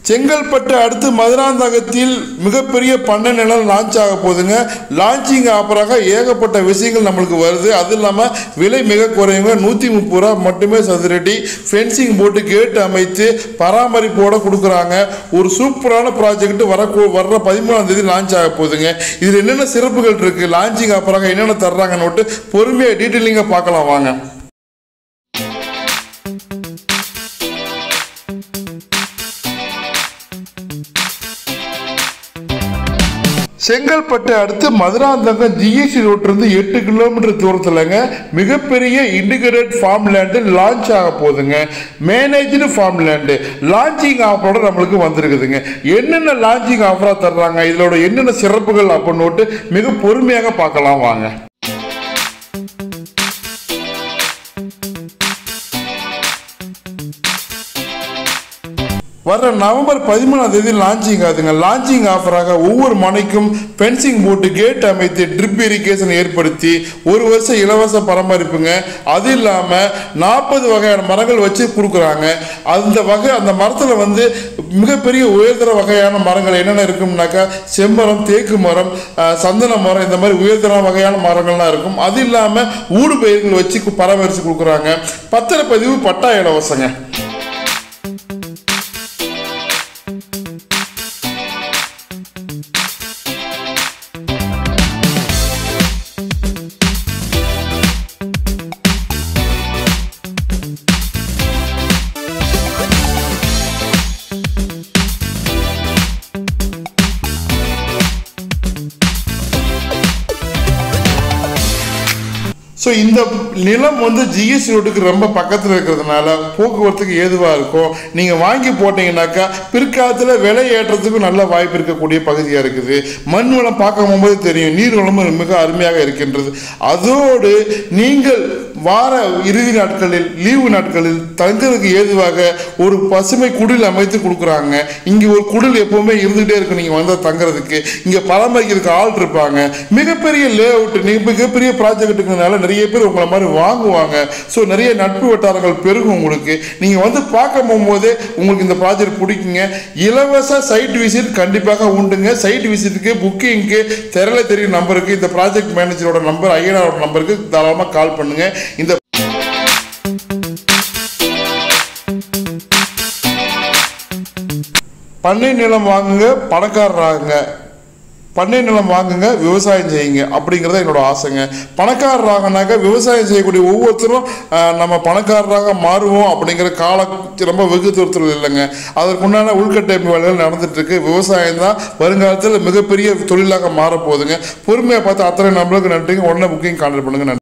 செங்கல்பட்டு அடுத்து மதுராந்தகத்தில் மிகப்பெரிய பண்ணை நிலம் லான்ச் ஆக போகுதுங்க லான்ச்சிங் ஆப்பராக ஏகப்பட்ட விஷயங்கள் நம்மளுக்கு வருது அது இல்லாமல் விலை மிக குறையுங்க நூற்றி முப்பது ரூபா மட்டுமே சதுரடி ஃபென்சிங் போட்டு கேட் அமைத்து பராமரிப்போட கொடுக்குறாங்க ஒரு சூப்பரான ப்ராஜெக்ட் வர வர்ற பதிமூணாம் தேதி லான்ச் ஆக போகுதுங்க இதில் என்னென்ன சிறப்புகள் இருக்குது லான்ச்சிங் ஆப்பராக என்னென்ன தர்றாங்கன்னு பொறுமையாக டீட்டெயிலிங்காக பார்க்கலாம் வாங்க செங்கல்பட்டு அடுத்து மதுராந்தகம் ஜிஎஸ்டி ரோட்டிலிருந்து எட்டு கிலோமீட்டர் தூரத்துலங்க மிகப்பெரிய இண்டிகேட்டட் ஃபார்ம் லேண்டு லான்ச் ஆக போகுதுங்க மேனேஜ்டு ஃபார்ம் லேண்டு லான்ச்சிங் ஆஃபரோட நம்மளுக்கு வந்திருக்குதுங்க என்னென்ன லான்ச்சிங் ஆஃபராக தர்றாங்க இதோட என்னென்ன சிறப்புகள் அப்படின்னு மிக பொறுமையாக பார்க்கலாம் வாங்க வர்ற நவம்பர் பதிமூணாம் தேதி லான்ச்சிங் ஆகுதுங்க லான்ச்சிங் ஆஃபராக ஒவ்வொரு மனைக்கும் ஃபென்சிங் போட்டு கேட் அமைத்து ட்ரிப் இரிகேஷன் ஏற்படுத்தி ஒரு வருஷம் இலவச பராமரிப்புங்க அது இல்லாமல் நாற்பது வகையான மரங்கள் வச்சு கொடுக்குறாங்க அந்த வகை அந்த மரத்தில் வந்து மிகப்பெரிய உயர்தர வகையான மரங்கள் என்னென்ன இருக்கும்னாக்கா செம்மரம் தேக்கு மரம் அஹ், சந்தன மரம் இந்த மாதிரி உயர்தர வகையான மரங்கள்லாம் இருக்கும் அது இல்லாமல் ஊடு பயிர்கள் வச்சு கு- பராமரித்து கொடுக்குறாங்க பத்திரப்பதிவு பட்டா இலவசங்க ஸோ இந்த நிலம் வந்து ஜிஎஸ்டி ரோட்டுக்கு ரொம்ப பக்கத்தில் இருக்கிறதுனால போக்குவரத்துக்கு ஏதுவாக இருக்கும் நீங்கள் வாங்கி போட்டீங்கன்னாக்கா பிற்காலத்தில் விலை ஏற்றத்துக்கும் நல்ல வாய்ப்பு இருக்கக்கூடிய பகுதியாக இருக்குது மண் வளம் பார்க்க போகும்போது தெரியும் நீர் வளமும் மிக அருமையாக இருக்கின்றது அதோடு நீங்கள் வார இறுதி நாட்களில் லீவு நாட்களில் தங்குறதுக்கு ஏதுவாக ஒரு பசுமை குடில் அமைத்து கொடுக்குறாங்க இங்கே ஒரு குடில் எப்பவுமே இருந்துகிட்டே இருக்கும் நீங்கள் வந்தால் தங்குறதுக்கு இங்கே பராமரிக்கிறதுக்கு ஆள் இருப்பாங்க மிகப்பெரிய லே அவுட் மிகப்பெரிய ப்ராஜெக்ட்டுக்குனால நிறைய பேர் உங்களை மாதிரி வாங்குவாங்க ஸோ நிறைய நட்பு வட்டாரங்கள் பெருகும் உங்களுக்கு நீங்கள் வந்து பார்க்க போகும்போதே உங்களுக்கு இந்த ப்ராஜெக்ட் பிடிக்குங்க இலவச சைட் விசிட் கண்டிப்பாக உண்டுங்க சைட் விசிட்டுக்கு புக்கிங்க்கு தெரியல தெரியும் நம்பருக்கு இந்த ப்ராஜெக்ட் மேனேஜரோட நம்பர் ஐயனாரோட நம்பருக்கு தாராளமாக கால் பண்ணுங்க இந்த பண்ணை நிலம் வாங்குங்க பணக்காரராகுங்க பண்ணை நிலம் வாங்குங்க விவசாயம் செய்யுங்க அப்படிங்கிறத என்னோட ஆசைங்க பணக்காரராகனாக்க விவசாயம் செய்யக்கூடிய ஒவ்வொருத்தரும் ஆஹ், நம்ம பணக்காரராக மாறுவோம் அப்படிங்கிற கால ரொம்ப வெகு தூரத்தில் இல்லைங்க அதற்குண்டான உள்கட்டமைப்பு வேலைகள் நடந்துட்டு இருக்கு விவசாயம் தான் வருங்காலத்தில் மிகப்பெரிய தொழிலாக மாறப்போகுதுங்க பொறுமையாக பார்த்து அத்தனை நம்மளுக்கு நன்றிங்க உடனே புக்கிங் கான்டாக்ட் பண்ணுங்க நன்றி